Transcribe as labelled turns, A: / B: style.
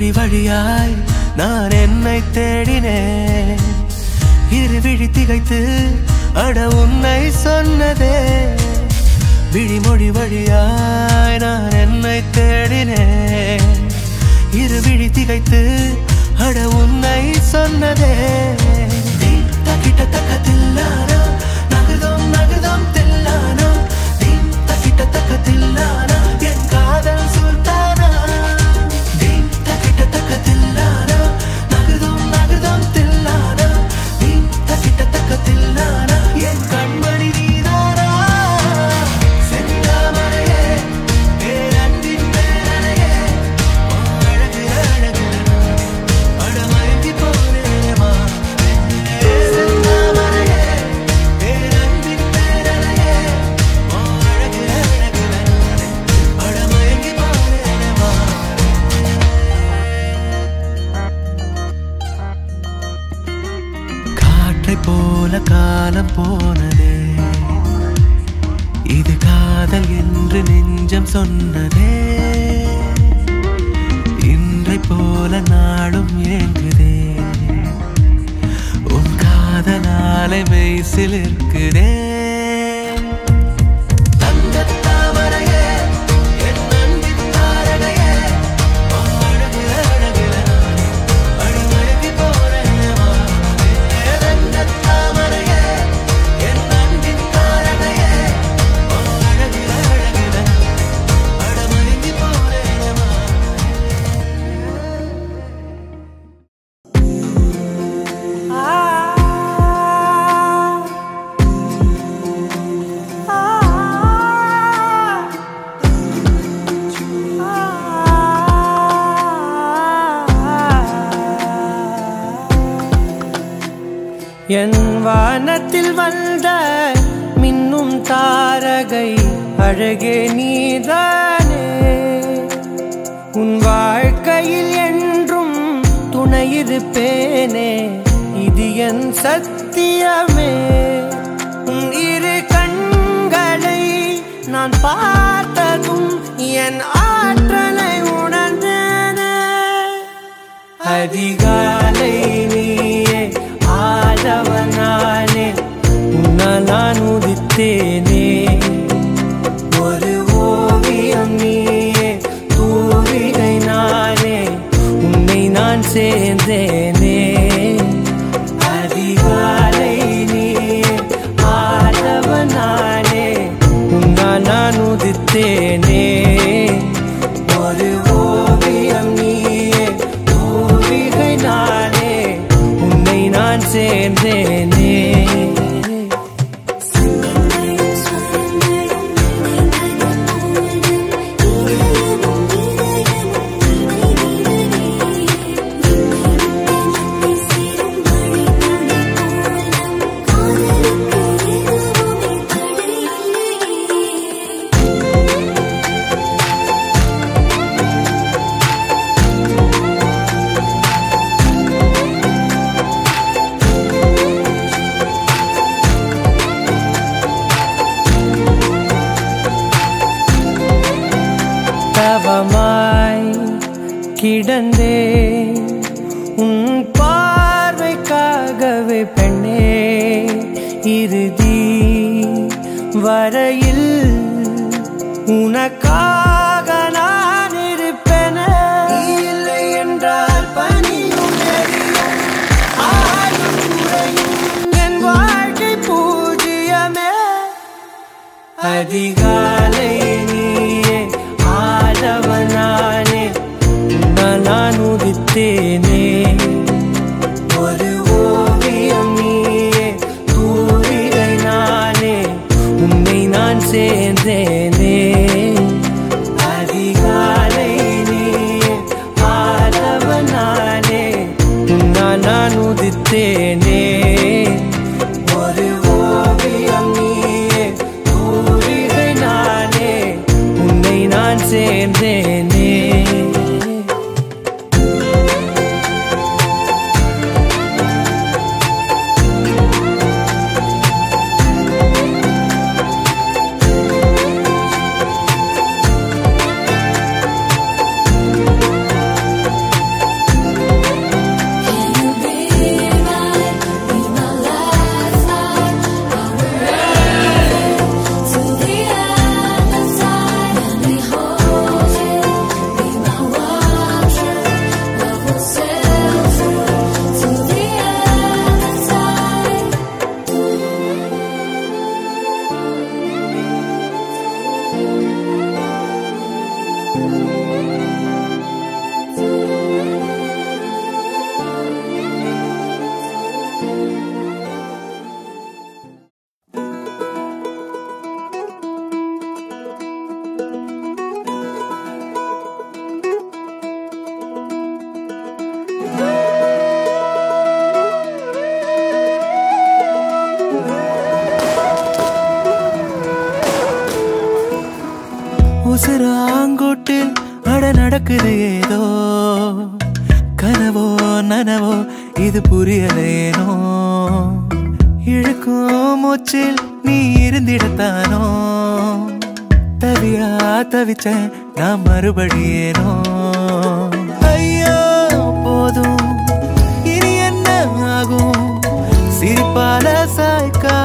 A: மொழி வழியாய் நான் என்னை தேடினேன் இரு விழி திகைத்து அட உன்னை சொன்னதே விழிமொழி வழியாய் நான் என்னை தேடினேன் இரு விழி திகைத்து அட உன்னை சொன்னதே தீம் தக்கிட்ட தக்கத்தில்லானா நகர்தோம் நகர்தோம் தில்லானா தீம் தக்கிட்ட தக்கத்தில்லானா என் காதல் சுல்தானா தீம் தக்கிட்ட தக்கத்தில்லானா நகர்தோம் நகர்தோம் தில்லானா தீம் தக்கிட்ட தக்கத்தில்லானா என் கண்மணி நீதானா செந்தாமரையே பேரன்பின் பேரனையே அழகு அழகு அடமயங்கி போனேமா செந்தாமரையே பேரன்பின் பேரனையே அழகு அழகு அடமயங்கி போனேமா காற்றை போல காலம் போனதே இது காதல் என்று நெஞ்சம் சொன்னதே இன்றை போல நாளும் ஏங்குதே உன் காதலாலை மெய்சில் இருக்குதே தங்கத் தாமரையே, என் அன்பின் தாரகையே, அழகு அழகுல நானே அடிமயங்கி போனேமா. தங்கத் தாமரையே, என் அன்பின் தாரகையே, அழகு அழகுல அடமயங்கி போனேமா.
B: என் வானத்தில் வந்த மின்னும் தாரகை அழகே நீதானே உன் வாழ்க்கையில் என்றும் துணையிருப்பேனே இது என் சத்தியமே உன் இரு கண்களை நான் பார்த்ததும் என் ஆற்றலை உணர்ந்தேனே அதிகாலை நீயே ஆதவனானே உன்னால் நான் உதித்தேனே ஒரு ஓவியம் நீயே தூரிகை நானே உன்னை நான் சேர்ந்தேனே அதிகாலை நீயே ஆதவனானே உன்னால் நான் உதித்தேனே ஒரு ஓவியம் நீயே தூரிகை நானே உன்னை நான் சேர்ந்தேனே தவமாய் கிடந்தே உன் பார்வைக்காகவே பெண்ணே இறுதி வரையில் உனக்காக நான் இருப்பேன இல்லை என்றால் பணியும் எரியும் ஆயும் குறையும் என் வாழ்க்கை பூஜ்ஜியமே அதிகாலை நீயே ஆதவனானே உன்னால் நான் உதித்தேனே ஒரு ஓவியம் நீயே தூரிகை நானே உன்னை நான் சேர்ந்தேனே அதிகாலை நீயே ஆதவனானே உன்னால் நான் உதித்தேனே ஒரு ஓவியம் நீயே தூரிகை நானே உன்னை நான் சேர்ந்தேனே
C: ஆ
B: உசுராங்கோட்டில் அட நடக்குது ஏதோ கனவோ நனவோ இது புரியலேனோ இழுக்கும் மூச்சில் நீ இருந்திடத்தானோ தவியா தவிச்ச நான் மறுபடியேனோ ஐயோ போதும் இனி என்ன ஆகும் சிரிப்பால சாய்க்கா